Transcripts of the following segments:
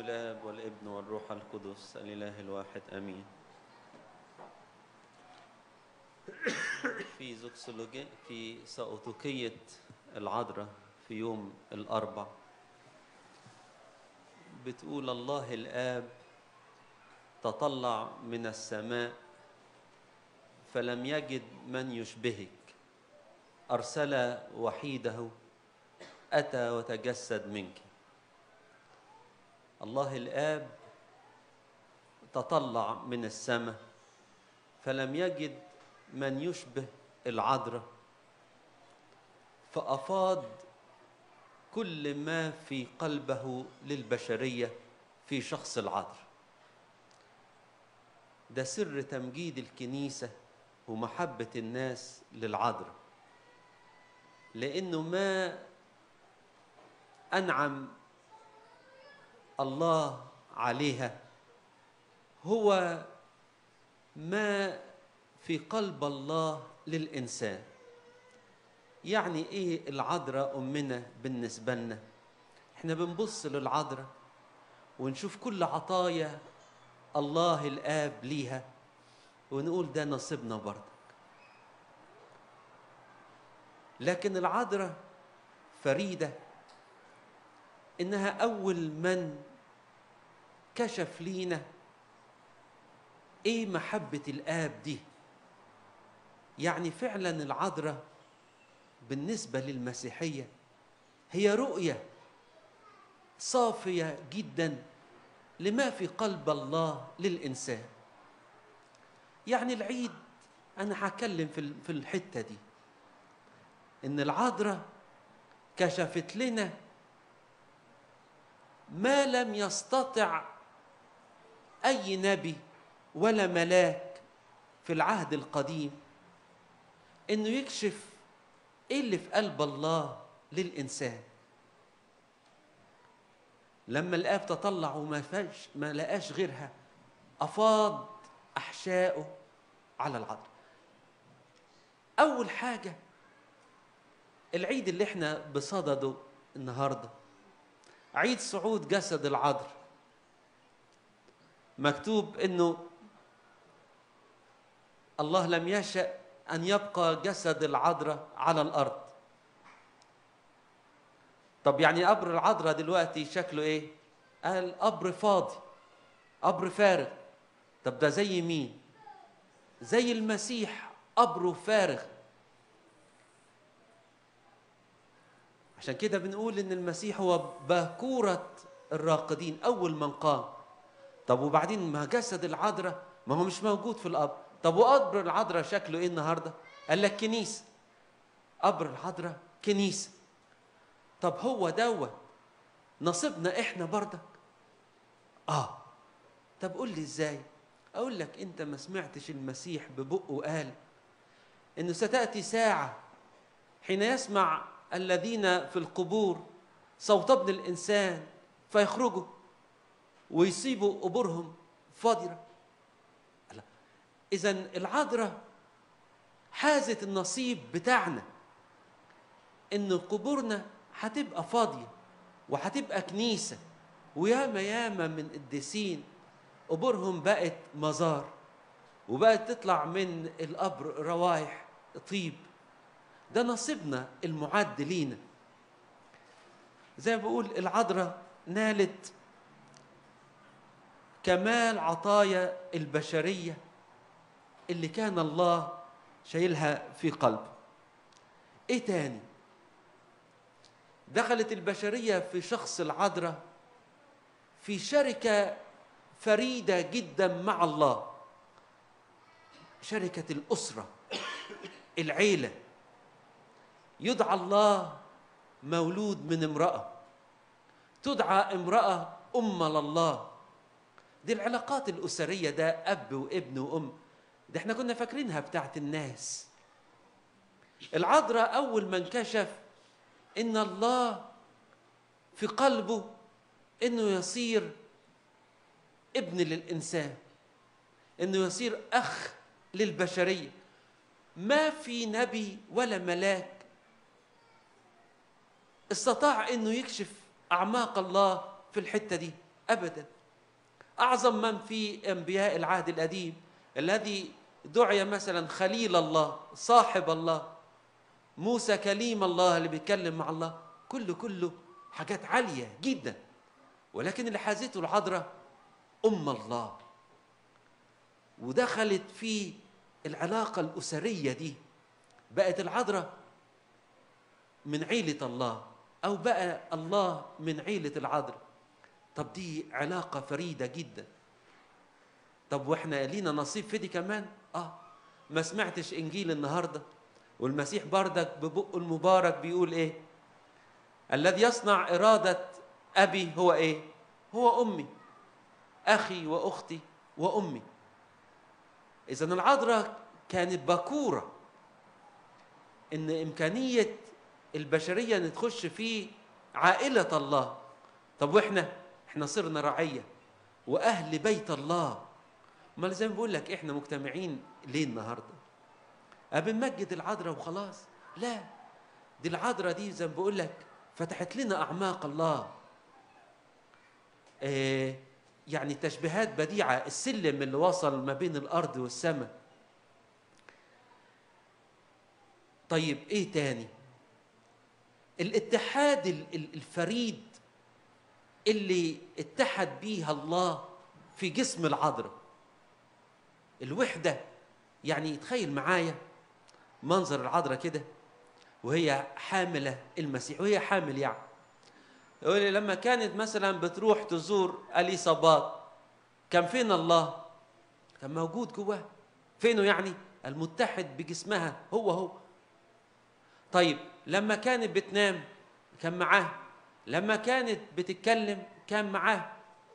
الاب والابن والروح القدس الاله الواحد امين في زوكسولوجي في سأوتوكية العذراء في يوم الأربع بتقول الله الآب تطلع من السماء فلم يجد من يشبهك أرسل وحيده أتى وتجسد منك الله الآب تطلع من السماء فلم يجد من يشبه العذراء فأفاض كل ما في قلبه للبشرية في شخص العذراء ده سر تمجيد الكنيسة ومحبة الناس للعذراء لأنه ما أنعم الله عليها هو ما في قلب الله للإنسان يعني إيه العذراء أمنا بالنسبة لنا إحنا بنبص للعذراء ونشوف كل عطايا الله الآب ليها ونقول ده نصيبنا برضك لكن العذراء فريدة إنها أول من كشف لينا إيه محبة الآب دي يعني فعلا العذراء بالنسبة للمسيحية هي رؤية صافية جدا لما في قلب الله للإنسان يعني العيد أنا هتكلم في في الحتة دي إن العذراء كشفت لنا ما لم يستطع أي نبي ولا ملاك في العهد القديم انه يكشف ايه اللي في قلب الله للانسان لما الاب تطلع وما فاش ما لقاش غيرها افاض احشائه على العذراء اول حاجه العيد اللي احنا بصدده النهارده عيد صعود جسد العذراء مكتوب انه الله لم يشأ أن يبقى جسد العذراء على الأرض طب يعني قبر العذراء دلوقتي شكله إيه؟ قال قبر فاضي قبر فارغ طب ده زي مين؟ زي المسيح قبره فارغ عشان كده بنقول إن المسيح هو باكورة الراقدين أول من قام طب وبعدين ما جسد العذراء ما هو مش موجود في القبر طب وقبر العذراء شكله ايه النهارده؟ قال لك كنيسه. قبر العذراء كنيسه. طب هو دوت نصيبنا احنا بردك؟ اه. طب قول لي ازاي؟ اقول لك انت ما سمعتش المسيح ببقه قال انه ستاتي ساعه حين يسمع الذين في القبور صوت ابن الانسان فيخرجوا ويسيبوا قبورهم فاضيه إذا العذراء حازت النصيب بتاعنا إن قبورنا هتبقى فاضية وهتبقى كنيسة وياما ياما من قديسين قبورهم بقت مزار وبقت تطلع من القبر روايح طيب ده نصيبنا المعد لينا زي ما بقول العذراء نالت كمال عطايا البشريه اللي كان الله شايلها في قلبه ايه تاني دخلت البشريه في شخص العذراء في شركه فريده جدا مع الله شركه الاسره العيله يدعى الله مولود من امراه تدعى امراه ام لله دي العلاقات الاسريه ده اب وابن وام ده احنا كنا فاكرينها بتاعت الناس العذراء اول ما انكشف ان الله في قلبه انه يصير ابن للانسان انه يصير اخ للبشريه ما في نبي ولا ملاك استطاع انه يكشف اعماق الله في الحته دي ابدا اعظم من في انبياء العهد القديم الذي دعي مثلا خليل الله صاحب الله موسى كليم الله اللي بيتكلم مع الله كله كله حاجات عاليه جدا ولكن اللي حازته العذراء ام الله ودخلت في العلاقه الاسريه دي بقت العذراء من عيله الله او بقى الله من عيله العذراء طب دي علاقه فريده جدا طب واحنا لينا نصيب في دي كمان اه ما سمعتش انجيل النهارده والمسيح بردك ببقه المبارك بيقول ايه الذي يصنع اراده ابي هو ايه هو امي اخي واختي وامي اذا العذراء كانت باكوره ان امكانيه البشريه ان تخش في عائله الله طب واحنا احنا صرنا رعيه واهل بيت الله امال زي ما بقول لك احنا مجتمعين ليه النهارده بنمجد العذراء وخلاص لا دي العذراء دي زي ما بقول لك فتحت لنا اعماق الله آه يعني تشبيهات بديعه السلم اللي وصل ما بين الارض والسماء طيب ايه تاني الاتحاد الفريد اللي اتحد بيها الله في جسم العذراء الوحده يعني تخيل معايا منظر العذراء كده وهي حامله المسيح وهي حامل يعني يقول لي لما كانت مثلا بتروح تزور اليصابات كان فين الله كان موجود جواه فينه يعني المتحد بجسمها هو هو طيب لما كانت بتنام كان معاه لما كانت بتتكلم كان معاه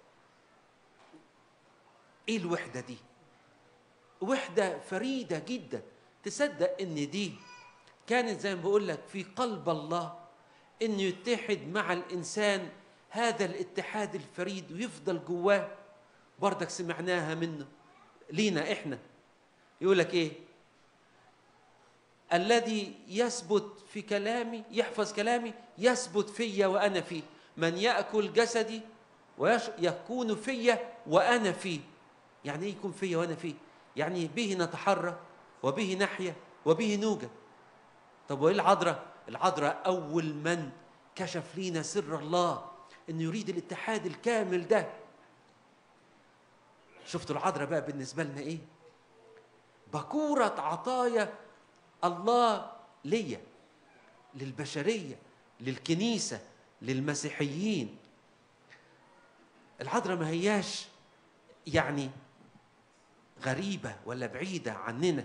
ايه الوحده دي وحده فريده جدا تصدق ان دي كانت زي ما بقول لك في قلب الله انه يتحد مع الانسان هذا الاتحاد الفريد ويفضل جواه بردك سمعناها منه لينا احنا يقول لك ايه الذي يثبت في كلامي يحفظ كلامي يثبت فيا وانا فيه من ياكل جسدي ويكون فيا وانا فيه يعني ايه يكون فيا وانا فيه يعني به نتحرك وبه نحيا وبه نوجد طب وايه العذراء العذراء اول من كشف لينا سر الله انه يريد الاتحاد الكامل ده شفتوا العذراء بقى بالنسبه لنا ايه بكوره عطايا الله ليا للبشريه للكنيسه للمسيحيين العذراء ما هياش يعني غريبه ولا بعيده عننا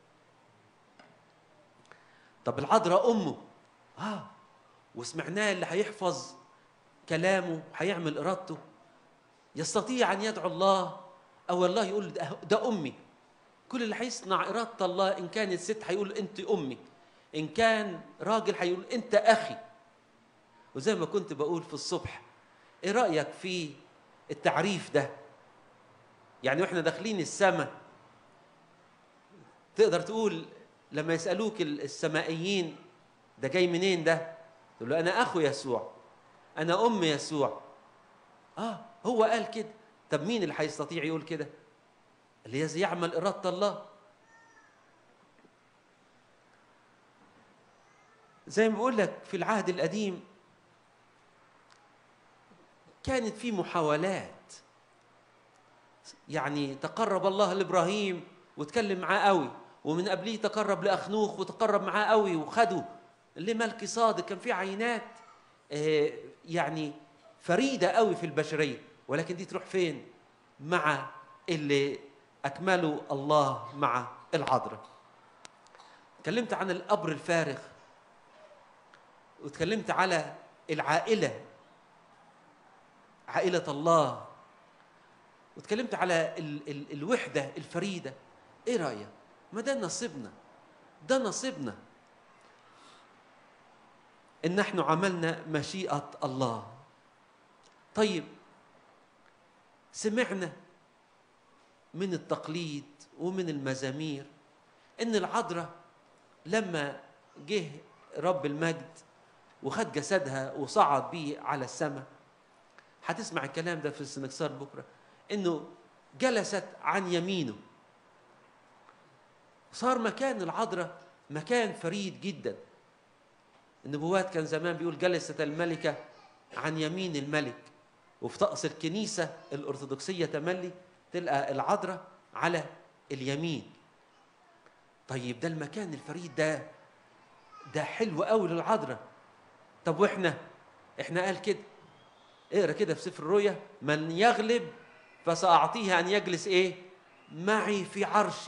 طب العذراء امه اه وسمعناه اللي هيحفظ كلامه هيعمل ارادته يستطيع ان يدعو الله او الله يقول ده, ده امي كل اللي هيصنع اراده الله ان كانت ست هيقول انت امي ان كان راجل هيقول انت اخي وزي ما كنت بقول في الصبح ايه رايك في التعريف ده يعني واحنا داخلين السماء تقدر تقول لما يسالوك السمائيين ده جاي منين ده تقول له انا اخو يسوع انا ام يسوع اه هو قال كده طب مين اللي هيستطيع يقول كده اللي يعمل اراده الله زي ما بقول لك في العهد القديم كانت في محاولات يعني تقرب الله لابراهيم وتكلم معاه قوي ومن قبليه تقرب لاخنوخ وتقرب معاه قوي وخده لملك صادق كان في عينات يعني فريده قوي في البشريه ولكن دي تروح فين مع اللي اكملوا الله مع العذراء اتكلمت عن القبر الفارغ واتكلمت على العائله عائله الله واتكلمت على ال ال الوحده الفريده ايه رايك ما ده نصيبنا ده نصيبنا ان نحن عملنا مشيئه الله طيب سمعنا من التقليد ومن المزامير ان العذراء لما جه رب المجد وخد جسدها وصعد بيه على السماء هتسمع الكلام ده في السنكسار بكره انه جلست عن يمينه صار مكان العذراء مكان فريد جدا النبوات كان زمان بيقول جلست الملكة عن يمين الملك وفي طقس الكنيسة الأرثوذكسية تملي تلقى العذراء على اليمين طيب ده المكان الفريد ده ده حلو قوي للعذراء طب واحنا احنا قال كده اقرا كده في سفر الرؤيا من يغلب فسأعطيه أن يجلس إيه؟ معي في عرشي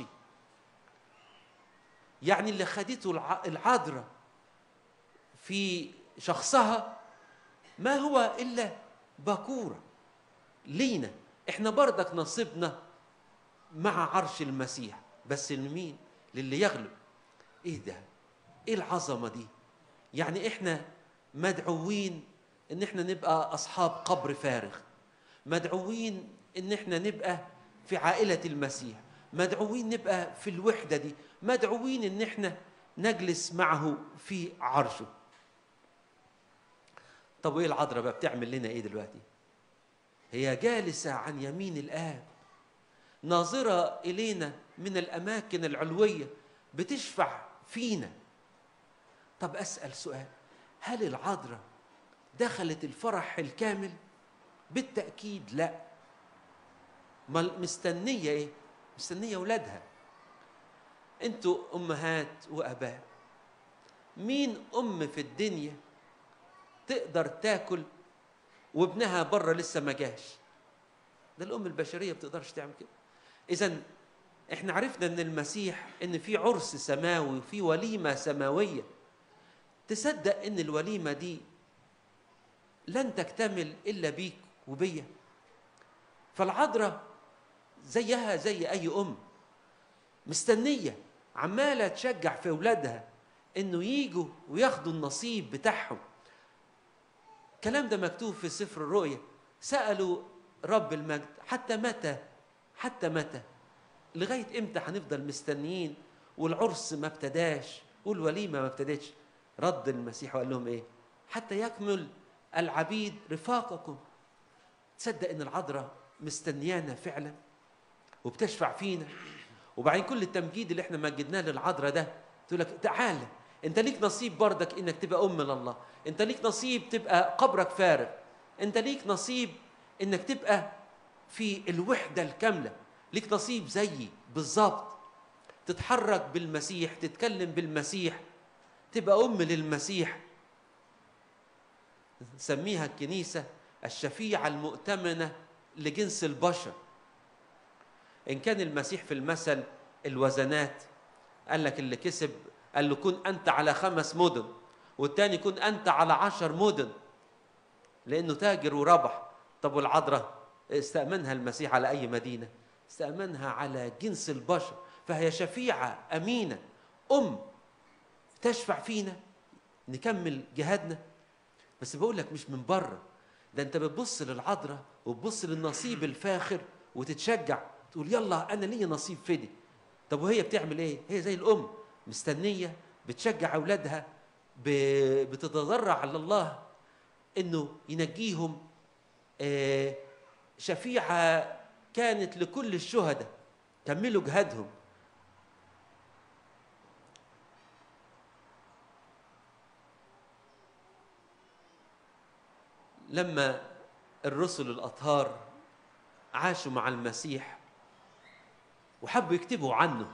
يعني اللي خدته العذراء في شخصها ما هو إلا باكورة لينا احنا بردك نصيبنا مع عرش المسيح بس لمين للي يغلب ايه ده ايه العظمة دي يعني احنا مدعوين ان احنا نبقى اصحاب قبر فارغ مدعوين ان احنا نبقى في عائلة المسيح مدعوين نبقى في الوحدة دي مدعوين ان احنا نجلس معه في عرشه طب وايه العذراء بقى بتعمل لنا ايه دلوقتي هي جالسة عن يمين الآب ناظرة إلينا من الأماكن العلوية بتشفع فينا طب أسأل سؤال هل العذراء دخلت الفرح الكامل بالتأكيد لا مستنية إيه مستنية أولادها أنتوا أمهات وأباء مين أم في الدنيا تقدر تاكل وابنها بره لسه ما جاش ده الأم البشرية بتقدرش تعمل كده إذا احنا عرفنا ان المسيح ان في عرس سماوي وفي وليمه سماويه تصدق ان الوليمه دي لن تكتمل الا بيك وبيا فالعذراء زيها زي اي ام مستنيه عماله تشجع في اولادها انه يجوا وياخدوا النصيب بتاعهم الكلام ده مكتوب في سفر الرؤيا سالوا رب المجد حتى متى حتى متى لغايه امتى هنفضل مستنيين والعرس ما ابتداش والوليمه ما ابتدتش رد المسيح وقال لهم ايه حتى يكمل العبيد رفاقكم تصدق ان العذراء مستنيانا فعلا وبتشفع فينا وبعدين كل التمجيد اللي احنا مجدناه للعذراء ده تقول لك تعالى انت ليك نصيب بردك انك تبقى ام لله انت ليك نصيب تبقى قبرك فارغ انت ليك نصيب انك تبقى في الوحده الكامله ليك نصيب زيي بالظبط تتحرك بالمسيح تتكلم بالمسيح تبقى ام للمسيح نسميها الكنيسه الشفيعه المؤتمنه لجنس البشر ان كان المسيح في المثل الوزنات قال لك اللي كسب قال له كن انت على خمس مدن والتاني كن انت على عشر مدن لانه تاجر وربح طب والعذراء استأمنها المسيح على أي مدينة استأمنها على جنس البشر فهي شفيعة أمينة أم تشفع فينا نكمل جهادنا بس بقول لك مش من بره ده انت بتبص للعذراء وتبص للنصيب الفاخر وتتشجع تقول يلا انا ليا نصيب في دي طب وهي بتعمل ايه هي زي الام مستنيه بتشجع اولادها بتتضرع على الله انه ينجيهم شفيعه كانت لكل الشهداء كملوا جهادهم لما الرسل الاطهار عاشوا مع المسيح وحبوا يكتبوا عنه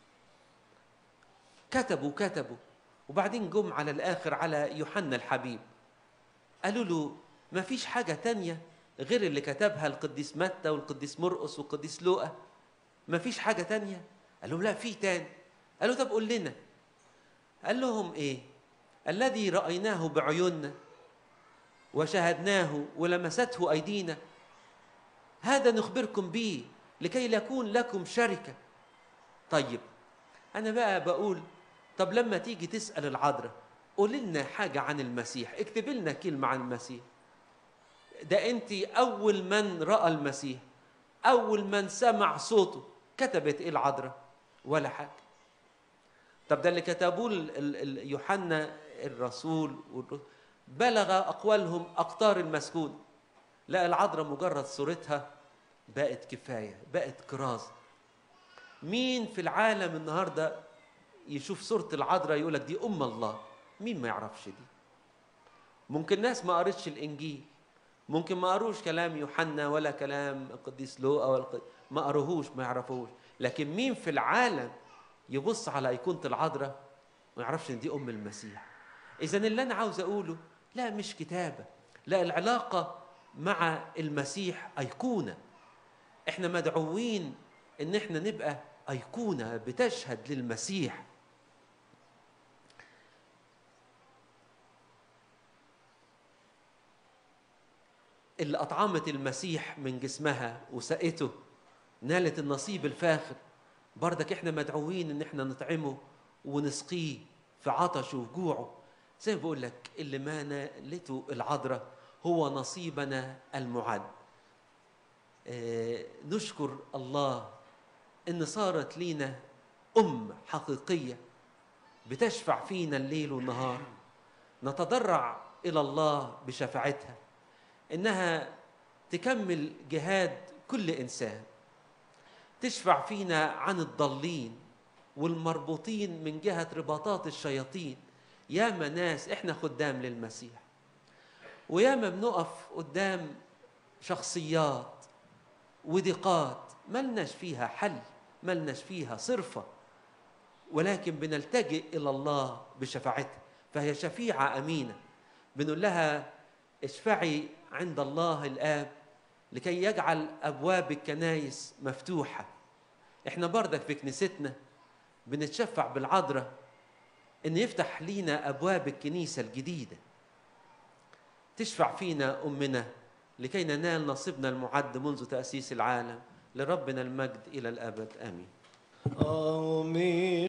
كتبوا كتبوا وبعدين جم على الاخر على يوحنا الحبيب قالوا له ما فيش حاجه تانية غير اللي كتبها القديس متى والقديس مرقس والقديس لوقا ما فيش حاجه تانية قال لهم لا في تاني قالوا طب قول لنا قال لهم ايه الذي رايناه بعيوننا وشاهدناه ولمسته ايدينا هذا نخبركم به لكي لا يكون لكم شركه طيب انا بقى بقول طب لما تيجي تسال العذراء قول لنا حاجه عن المسيح اكتب لنا كلمه عن المسيح ده انت اول من راى المسيح اول من سمع صوته كتبت ايه العذراء ولا حاجه طب ده اللي كتبوه يوحنا الرسول بلغ اقوالهم اقطار المسكون لا العذراء مجرد صورتها بقت كفايه بقت كراز مين في العالم النهارده يشوف صوره العذراء يقول لك دي ام الله مين ما يعرفش دي ممكن ناس ما قريتش الانجيل ممكن ما قروش كلام يوحنا ولا كلام القديس لوقا ولا القديس ما قروهوش ما يعرفوش لكن مين في العالم يبص على ايقونه العذراء ما يعرفش ان دي ام المسيح اذا اللي انا عاوز اقوله لا مش كتابه لا العلاقه مع المسيح ايقونه احنا مدعوين ان احنا نبقى ايقونه بتشهد للمسيح اللي اطعمت المسيح من جسمها وسقته نالت النصيب الفاخر بردك احنا مدعوين ان احنا نطعمه ونسقيه في عطشه وفي جوعه زي ما بقول لك اللي ما نالته العذراء هو نصيبنا المعد آه نشكر الله ان صارت لينا ام حقيقيه بتشفع فينا الليل والنهار نتضرع الى الله بشفاعتها انها تكمل جهاد كل انسان تشفع فينا عن الضالين والمربوطين من جهه رباطات الشياطين ياما ناس احنا خدام للمسيح وياما بنقف قدام شخصيات وضيقات ملناش فيها حل ملناش فيها صرفة ولكن بنلتجئ إلى الله بشفاعتها فهي شفيعة أمينة بنقول لها اشفعي عند الله الآب لكي يجعل أبواب الكنايس مفتوحة احنا بردك في كنيستنا بنتشفع بالعذراء ان يفتح لينا ابواب الكنيسه الجديده تشفع فينا امنا لكي ننال نصيبنا المعد منذ تاسيس العالم لربنا المجد الى الابد امين آمين